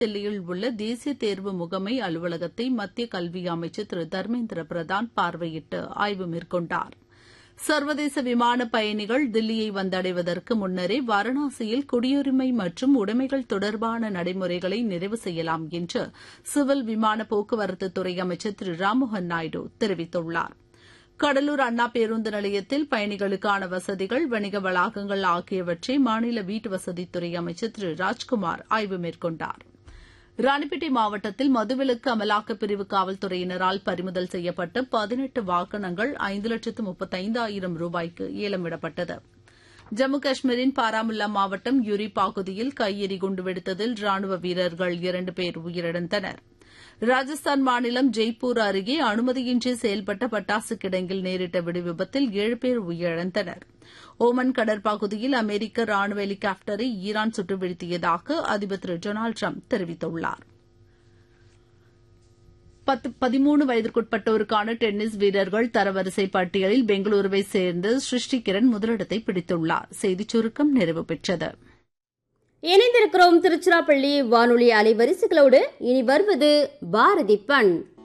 தில்லியில் உள்ள தேசிய தேர்வு முகமை அலுவலகத்தை மத்திய கல்வி அமைச்சர் திரு தர்மேந்திர பிரதான் பார்வையிட்டு ஆய்வு மேற்கொண்டார் சர்வதேச விமான பயணிகள் தில்லியை வந்தடைவதற்கு முன்னரே வாரணாசியில் குடியுரிமை மற்றும் உடைமைகள் தொடர்பான நடைமுறைகளை நிறைவு செய்யலாம் என்று சிவில் விமான போக்குவரத்து துறை அமைச்சர் திரு ராம்மோகன் நாயுடு தெரிவித்துள்ளார் கடலூர் அண்ணா பேருந்து நிலையத்தில் பயணிகளுக்கான வசதிகள் வணிக வளாகங்கள் ஆகியவற்றை மாநில வீட்டுவசதித்துறை அமைச்சர் திரு ராஜ்குமார் ஆய்வு மேற்கொண்டார் ராணிப்பேட்டை மாவட்டத்தில் மதுவிலக்கு அமலாக்கப் பிரிவு காவல்துறையினரால் பறிமுதல் செய்யப்பட்ட பதினெட்டு வாகனங்கள் ஐந்து லட்சத்து முப்பத்தைந்தாயிரம் ரூபாய்க்கு ஏலமிடப்பட்டது ஜம்மு காஷ்மீரின் பாராமுல்லா மாவட்டம் யுரி பகுதியில் கையெறி குண்டு வெடித்ததில் ராணுவ வீரர்கள் இரண்டு பேர் உயிரிழந்தனர் ராஜஸ்தான் மாநிலம் ஜெய்ப்பூர் அருகே அனுமதியின்றி செயல்பட்ட பட்டாசு கிடங்கில் நேரிட்ட வெடிவிபத்தில் ஏழு பேர் உயிரிழந்தனர் ஓமன் கடற்பகுதியில் அமெரிக்க ராணுவ ஹெலிகாப்டரை ஈரான் சுட்டு வீழ்த்தியதாக அதிபர் திரு டொனால்டு ட்ரம்ப் தெரிவித்துள்ளார் பதிமூணு வயதிற்குட்பட்டோருக்கான டென்னிஸ் வீரர்கள் தரவரிசை பட்டியலில் பெங்களூருவை சேர்ந்த சிருஷ்டி கிரண் முதலிடத்தை பிடித்துள்ளார் செய்திச் சுருக்கம் நிறைவு பெற்றது இணைந்திருக்கிறோம் திருச்சிராப்பள்ளி வானொலி அலைவரிசைகளோடு இனி வருவது பாரதி பண்